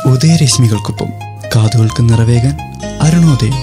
ഉദയരശ്മികൾക്കൊപ്പം കാതുകൾക്ക് നിറവേകാൻ അരുണോദയം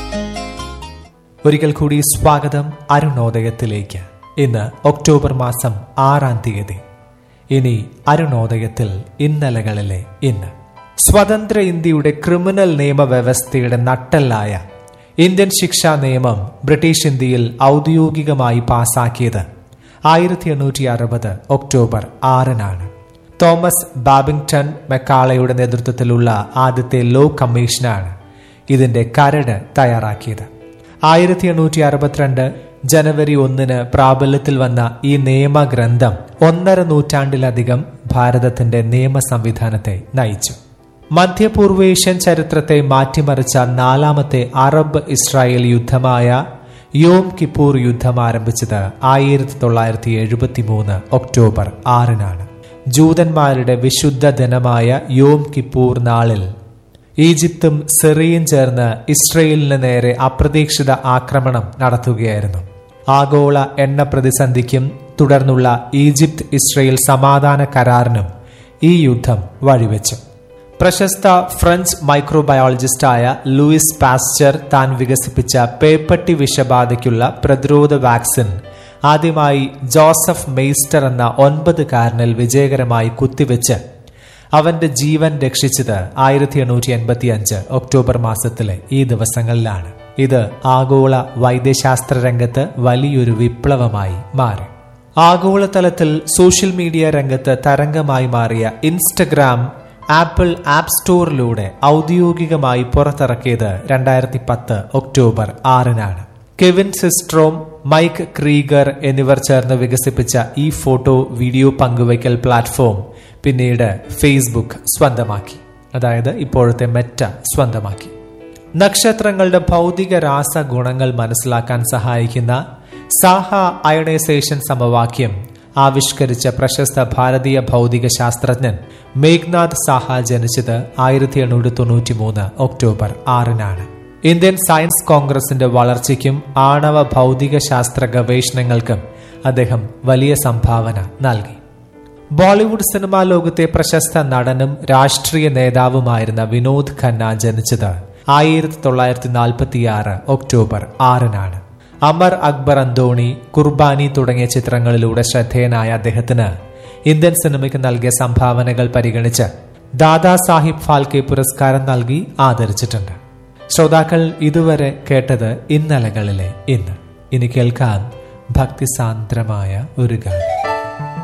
ഒരിക്കൽ കൂടി സ്വാഗതം അരുണോദയത്തിലേക്ക് ഇന്ന് ഒക്ടോബർ മാസം ആറാം തീയതി ഇനി അരുണോദയത്തിൽ ഇന്നലകളിലെ ഇന്ന് സ്വതന്ത്ര ഇന്ത്യയുടെ ക്രിമിനൽ നിയമവ്യവസ്ഥയുടെ നട്ടെല്ലായ ഇന്ത്യൻ ശിക്ഷാ നിയമം ബ്രിട്ടീഷ് ഇന്ത്യയിൽ ഔദ്യോഗികമായി പാസാക്കിയത് ആയിരത്തി എണ്ണൂറ്റി അറുപത് ഒക്ടോബർ ആറിനാണ് തോമസ് ബാബിംഗ്ടൺ മെക്കാളയുടെ നേതൃത്വത്തിലുള്ള ആദ്യത്തെ ലോ കമ്മീഷനാണ് ഇതിന്റെ കരട് തയ്യാറാക്കിയത് ആയിരത്തി എണ്ണൂറ്റി അറുപത്തിരണ്ട് ജനുവരി ഒന്നിന് പ്രാബല്യത്തിൽ വന്ന ഈ നിയമഗ്രന്ഥം ഒന്നര നൂറ്റാണ്ടിലധികം ഭാരതത്തിന്റെ നിയമ സംവിധാനത്തെ നയിച്ചു മധ്യപൂർവേഷ്യൻ ചരിത്രത്തെ മാറ്റിമറിച്ച നാലാമത്തെ അറബ് ഇസ്രായേൽ യുദ്ധമായ യോം കിപ്പൂർ യുദ്ധം ആരംഭിച്ചത് ആയിരത്തി തൊള്ളായിരത്തി എഴുപത്തി മൂന്ന് ഒക്ടോബർ ആറിനാണ് ജൂതന്മാരുടെ വിശുദ്ധ ദിനമായ യോം കിപ്പൂർ നാളിൽ ഈജിപ്തും സിറിയയും ചേർന്ന് ഇസ്രയേലിന് നേരെ അപ്രതീക്ഷിത ആക്രമണം നടത്തുകയായിരുന്നു ആഗോള എണ്ണ പ്രതിസന്ധിക്കും തുടർന്നുള്ള ഈജിപ്ത് ഇസ്രയേൽ സമാധാന കരാറിനും ഈ യുദ്ധം വഴിവെച്ചു പ്രശസ്ത ഫ്രഞ്ച് മൈക്രോബയോളജിസ്റ്റായ ലൂയിസ് പാസ്ചർ താൻ വികസിപ്പിച്ച പേപ്പട്ടി വിഷബാധയ്ക്കുള്ള പ്രതിരോധ വാക്സിൻ ആദ്യമായി ജോസഫ് മെയ്സ്റ്റർ എന്ന ഒൻപതുകാരനിൽ വിജയകരമായി കുത്തിവെച്ച് അവന്റെ ജീവൻ രക്ഷിച്ചത് ആയിരത്തി എണ്ണൂറ്റി എൺപത്തി അഞ്ച് ഒക്ടോബർ മാസത്തിലെ ഈ ദിവസങ്ങളിലാണ് ഇത് ആഗോള വൈദ്യശാസ്ത്ര രംഗത്ത് വലിയൊരു വിപ്ലവമായി മാറി ആഗോളതലത്തിൽ സോഷ്യൽ മീഡിയ രംഗത്ത് തരംഗമായി മാറിയ ഇൻസ്റ്റഗ്രാം ആപ്പിൾ ആപ്പ് സ്റ്റോറിലൂടെ ഔദ്യോഗികമായി പുറത്തിറക്കിയത് രണ്ടായിരത്തി പത്ത് ഒക്ടോബർ ആറിനാണ് കെവിൻ സിസ്ട്രോം മൈക്ക് ക്രീഗർ എന്നിവർ ചേർന്ന് വികസിപ്പിച്ച ഈ ഫോട്ടോ വീഡിയോ പങ്കുവയ്ക്കൽ പ്ലാറ്റ്ഫോം പിന്നീട് ഫേസ്ബുക്ക് സ്വന്തമാക്കി അതായത് ഇപ്പോഴത്തെ മെറ്റ സ്വന്തമാക്കി നക്ഷത്രങ്ങളുടെ ഭൗതിക രാസ ഗുണങ്ങൾ മനസ്സിലാക്കാൻ സഹായിക്കുന്ന സാഹ അയണൈസേഷൻ സമവാക്യം ആവിഷ്കരിച്ച പ്രശസ്ത ഭാരതീയ ഭൗതിക ശാസ്ത്രജ്ഞൻ മേഘ്നാഥ് സാഹ ജനിച്ചത് ആയിരത്തി എണ്ണൂറ്റി തൊണ്ണൂറ്റി മൂന്ന് ഒക്ടോബർ ആറിനാണ് ഇന്ത്യൻ സയൻസ് കോൺഗ്രസിന്റെ വളർച്ചയ്ക്കും ആണവ ഭൗതിക ശാസ്ത്ര ഗവേഷണങ്ങൾക്കും അദ്ദേഹം വലിയ സംഭാവന നൽകി ബോളിവുഡ് സിനിമാ ലോകത്തെ പ്രശസ്ത നടനും രാഷ്ട്രീയ നേതാവുമായിരുന്ന വിനോദ് ഖന്ന ജനിച്ചത് ആയിരത്തി തൊള്ളായിരത്തി നാൽപ്പത്തിയാറ് ഒക്ടോബർ ആറിനാണ് അമർ അക്ബർ അന്തോണി കുർബാനി തുടങ്ങിയ ചിത്രങ്ങളിലൂടെ ശ്രദ്ധേയനായ അദ്ദേഹത്തിന് ഇന്ത്യൻ സിനിമയ്ക്ക് നൽകിയ സംഭാവനകൾ പരിഗണിച്ച് ദാദാ സാഹിബ് ഫാൽക്കെ പുരസ്കാരം നൽകി ആദരിച്ചിട്ടുണ്ട് ശ്രോതാക്കൾ ഇതുവരെ കേട്ടത് ഇന്നലകളിലെ ഇന്ന് ഇനി കേൾക്കാൻ ഭക്തിസാന്ദ്രമായ ഒരു ഗാനം